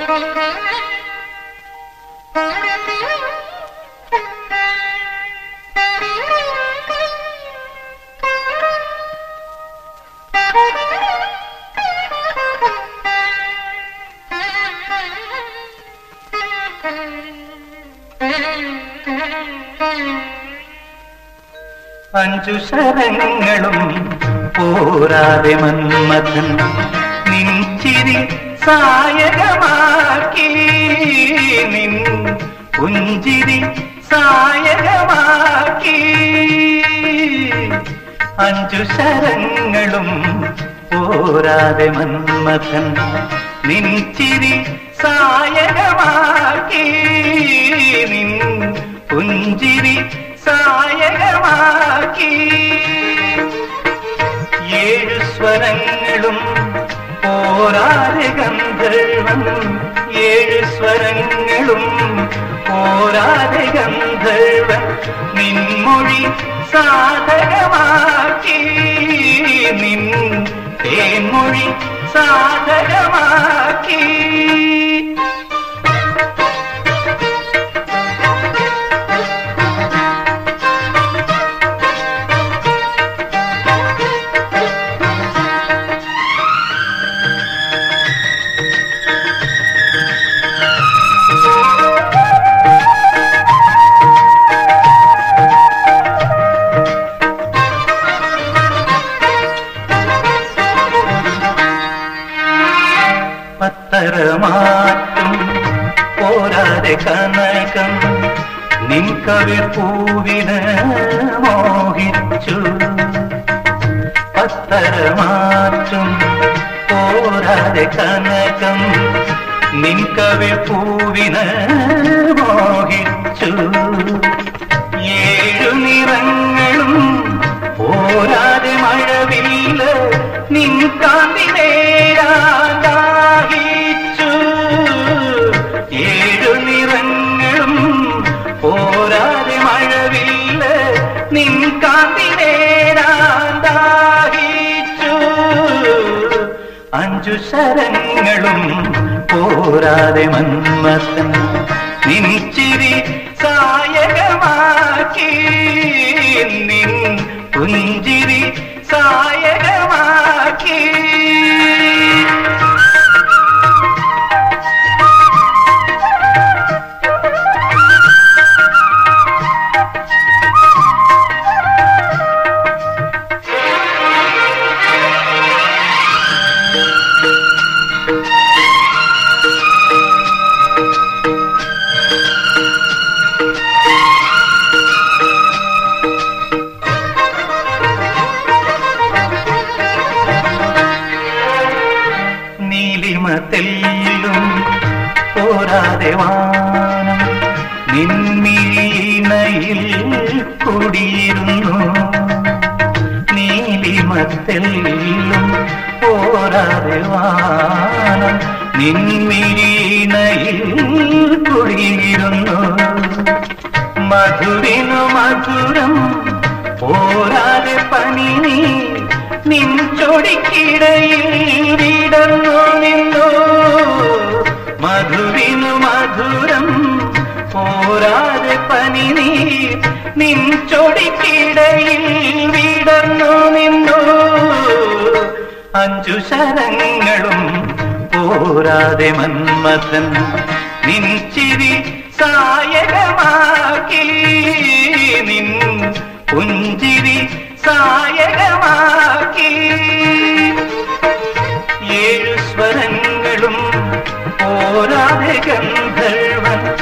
അഞ്ചു ശരങ്ങളും പോരാതെ മന്മഥൻ നിൻചിരി സായകമാക്കി നിൻ പുഞ്ചിരി സായകമാക്കി അഞ്ചു ശരങ്ങളും പോരാതെ മന്മഥൻ നിൻചിരി സായകമാക്കി നിൻ പുഞ്ചിരി സായകമാക്കി ഏഴു സ്വരങ്ങളും പോരാതെ ഗന്ധർവൻ ഏഴു സ്വരങ്ങളും പോരാതെ ഗന്ധർവൻ നിൻമൊഴി സാധകമാക്കി നിൻ തേൻമൊഴി സാധകമാക്കി പത്തരമാറ്റും പോരാതെ കനകം നിൻ കവിർ പൂവിന് മോഹിച്ചു പത്തരമാറ്റും പോരാതെ കനകം നിൻ കവിർ പൂവിന് മോഹിച്ചു ഏഴു നിറങ്ങളും പോരാതെ മഴവില്ല് നിൻ കാന്തി നേരാണ്ടാഹിച്ചു ഏഴു നിറങ്ങളും പോരാതെ മഴവില്ല് നിൻ കാന്തി നേരാണ്ടാഹിച്ചു അഞ്ചു ശരങ്ങളും പോരാതെ മന്മഥൻ നിൻചിരി സായകമാക്കി നിൻ പുഞ്ചിരി സായകമാക്കി നീലിമ തെല്ലും പോരാതെ വാനം നിൻമിഴിയിണയിൽ കുടിയിരുന്നു നീലിമ തെല്ലും പോരാതെ വാനം നിൻമിഴിയിണയിൽ കുടിയിരുന്നു മധുവിനു മധുരം പോരാതെ പനി നിൻ ചൊടിക്കിടയിൽ വിടർന്നു നിന്നു മധുവിനു മധുരം പോരാതെ പനി നീ നിൻ ചൊടിക്കിടയിൽ വിടർന്നു നിന്നു അഞ്ചു ശരങ്ങളും പോരാതെ മന്മഥൻ നിൻ ചിരി സായകമാക്കി നിൻ പുഞ്ചിരി സായകമാക്കി ഏഴു സ്വരങ്ങളും പോരാതെ ഗന്ധർവൻ